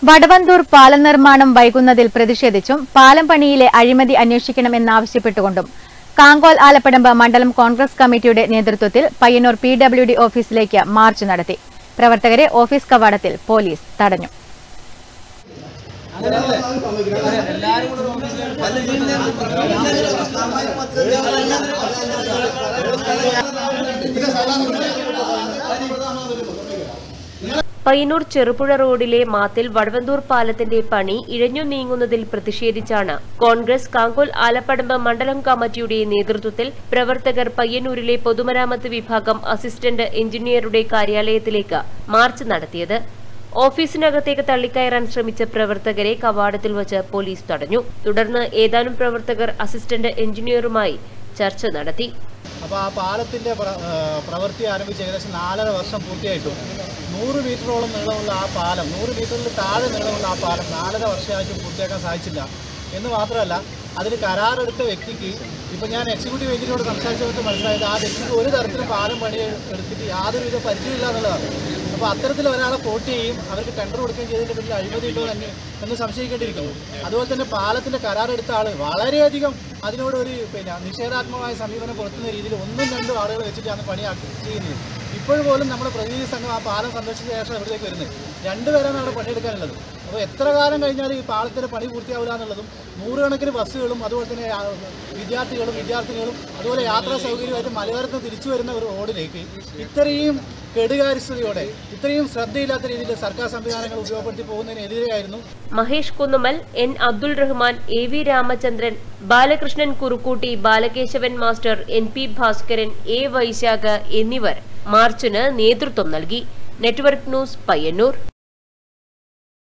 വടവന്തൂർ പാലം നിർമ്മാണം വൈകുന്നതിൽ പ്രതിഷേധിച്ചും പാലം പണിയിലെ അഴിമതി അന്വേഷിക്കണമെന്നാവശ്യപ്പെട്ടുകൊണ്ടും കാങ്കോൽ ആലപ്പടമ്പ് മണ്ഡലം കോൺഗ്രസ് കമ്മിറ്റിയുടെ നേതൃത്വത്തിൽ പയ്യന്നൂർ പി ഡബ്ല്യു ഡി ഓഫീസിലേക്ക് മാർച്ച് നടത്തി പ്രവർത്തകരെ ഓഫീസ് കവാടത്തിൽ പോലീസ് തടഞ്ഞു പയ്യന്നൂർ ചെറുപുഴ റോഡിലെ മാത്തിൽ വടവന്തൂർ പാലത്തിന്റെ പണി ഇഴഞ്ഞു നീങ്ങുന്നതിൽ പ്രതിഷേധിച്ചാണ് കോൺഗ്രസ് കാങ്കോൽ ആലപ്പടമ്പ് മണ്ഡലം കമ്മിറ്റിയുടെ നേതൃത്വത്തിൽ പ്രവർത്തകർ പയ്യന്നൂരിലെ പൊതുമരാമത്ത് വിഭാഗം അസിസ്റ്റന്റ് എഞ്ചിനീയറുടെ കാര്യാലയത്തിലേക്ക് മാർച്ച് നടത്തിയത് ഓഫീസിനകത്തേക്ക് തള്ളിക്കയറാൻ ശ്രമിച്ച പ്രവർത്തകരെ കവാടത്തിൽ വച്ച് പോലീസ് തടഞ്ഞു തുടർന്ന് ഏതാനും പ്രവർത്തകർ അസിസ്റ്റന്റ് എഞ്ചിനീയറുമായി ചർച്ച നടത്തി അപ്പോൾ ആ പാലത്തിൻ്റെ പ്രവൃത്തി ആരംഭിച്ച് ഏകദേശം നാലര വർഷം പൂർത്തിയായിട്ടും നൂറ് മീറ്ററോളം നീളമുള്ള ആ പാലം നൂറ് മീറ്ററിൽ താഴെ നീളമുള്ള ആ പാലം നാലര വർഷമായിട്ടും പൂർത്തിയാക്കാൻ സാധിച്ചില്ല എന്ന് മാത്രമല്ല അതിന് കരാറെടുത്ത വ്യക്തിക്ക് ഇപ്പം ഞാൻ എക്സിക്യൂട്ടീവ് എഞ്ചിനോട് സംസാരിച്ചപ്പോൾ മനസ്സിലായത് ആ വ്യക്തിക്ക് ഒരു തരത്തിലും പാലം പണി എടുത്തിട്ട് യാതൊരുവിധ പരിചയമില്ല എന്നുള്ളതാണ് അപ്പോൾ അത്തരത്തിൽ ഒരാളെ കോട്ട് ചെയ്യും അവർക്ക് ടെൻഡർ കൊടുക്കുകയും ചെയ്തതിൻ്റെ പേരിൽ അഴിമതി ഉണ്ടോ എന്ന് എന്ന് സംശയിക്കേണ്ടിയിരിക്കുന്നു അതുപോലെ തന്നെ പാലത്തിൻ്റെ കരാറെടുത്ത ആൾ വളരെയധികം അതിനോട് ഒരു പിന്നെ നിഷേധാത്മകമായ സമീപനം പുലർത്തുന്ന രീതിയിൽ ഒന്നും രണ്ടും ആളുകൾ വെച്ചിട്ടാണ് പണി ചെയ്യുന്നത് ഇപ്പോഴും പോലും നമ്മുടെ പ്രതിനിധി സംഘം ആ പാലം സന്ദർശിച്ച ശേഷം ഇവിടേക്ക് വരുന്നത് രണ്ടുപേരാണ് അവിടെ പണിയെടുക്കാനുള്ളത് അപ്പോൾ എത്ര കാലം കഴിഞ്ഞാൽ ഈ പാലത്തിൻ്റെ പണി പൂർത്തിയാവില്ല എന്നുള്ളതും നൂറുകണക്കിന് ബസ്സുകളും അതുപോലെ തന്നെ ആ, വിദ്യാർത്ഥികളും വിദ്യാർത്ഥിനികളും അതുപോലെ യാത്രാ സൗകര്യമായിട്ട് മലയോരത്ത് നിന്ന് തിരിച്ചു വരുന്ന ഒരു റോഡിലേക്ക് ഇത്രയും കെടുകാര്യസ്ഥതയോടെ ഇത്രയും ശ്രദ്ധയില്ലാത്ത രീതിയിൽ സർക്കാർ സംവിധാനങ്ങൾ ഉപയോഗപ്പെടുത്തി പോകുന്നതിനെതിരെയായിരുന്നു Mahesh Kunnumal N Abdul Rahman A V Ramachandran Balakrishnan Kurukkutti Balakesavan master N P Bhaskaran A Vaishakh എന്നിവർ മാർച്ചിന് നേതൃത്വം നൽകി നെറ്റ്വർക്ക് ന്യൂസ് പയ്യന്നൂർ